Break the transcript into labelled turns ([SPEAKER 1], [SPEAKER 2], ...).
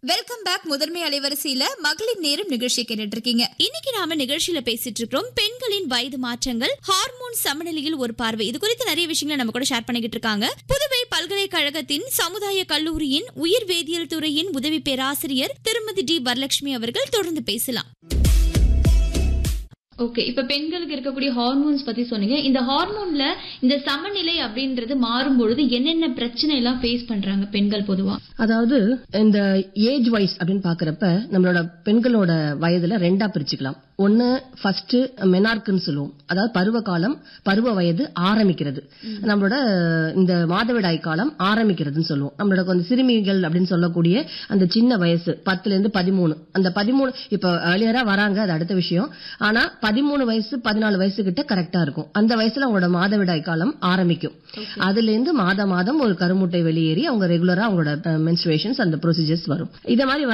[SPEAKER 1] welcome back முதன்மை அலைவரிசையில மகளிர் நேரம் நிகழ்ச்சி கேட்டுட்டு இருக்கீங்க
[SPEAKER 2] இன்னைக்கு நாம நிகழ்ச்சியில பேசிட்டு இருக்கிறோம் பெண்களின் வயது மாற்றங்கள் ஹார்மோன் சமநிலையில் ஒரு பார்வை இது குறித்து நிறைய விஷயங்களை நம்ம கூட ஷேர் பண்ணிக்கிட்டு இருக்காங்க புதுவை பல்கலைக்கழகத்தின் சமுதாய கல்லூரியின் உயிர் வேதியியல் துறையின் உதவி பேராசிரியர் திருமதி டி வரலட்சுமி அவர்கள் தொடர்ந்து பேசலாம்
[SPEAKER 3] ஓகே இப்ப பெண்களுக்கு இருக்கக்கூடிய ஹார்மோன்ஸ் பத்தி சொன்னீங்க இந்த ஹார்மோன்ல இந்த சமநிலை அப்படின்றது மாறும் பொழுது என்னென்ன பிரச்சனை எல்லாம் ஃபேஸ் பண்றாங்க பெண்கள் பொதுவா
[SPEAKER 4] அதாவது இந்த ஏஜ் வைஸ் அப்படின்னு பாக்குறப்ப நம்மளோட பெண்களோட வயதுல ரெண்டா பிரிச்சுக்கலாம் ஒன்னு ஃபர்ஸ்ட் மெனார்க்குன்னு சொல்லுவோம் அதாவது பருவ காலம் பருவ வயது ஆரம்பிக்கிறது நம்மளோட இந்த மாதவிடாய் காலம் ஆரம்பிக்கிறதுன்னு சொல்லுவோம் நம்மளோட கொஞ்சம் சிறுமிகள் அப்படின்னு சொல்லக்கூடிய அந்த சின்ன வயசு பத்துல இருந்து பதிமூணு அந்த பதிமூணு இப்ப ஏர்லியரா வராங்க அது அடுத்த விஷயம் ஆனா பதிமூணு வயசு பதினாலு வயசு கிட்ட கரெக்டா இருக்கும் அந்த வயசுல அவங்களோட மாதவிடாய் காலம் ஆரம்பிக்கும் அதுல இருந்து மாத மாதம் ஒரு கருமுட்டை வெளியேறி அவங்க ரெகுலரா அவங்களோட மென்ஸ்ட்ரேஷன்ஸ் அந்த ப்ரொசீஜர்ஸ் வரும் இத மாதிரி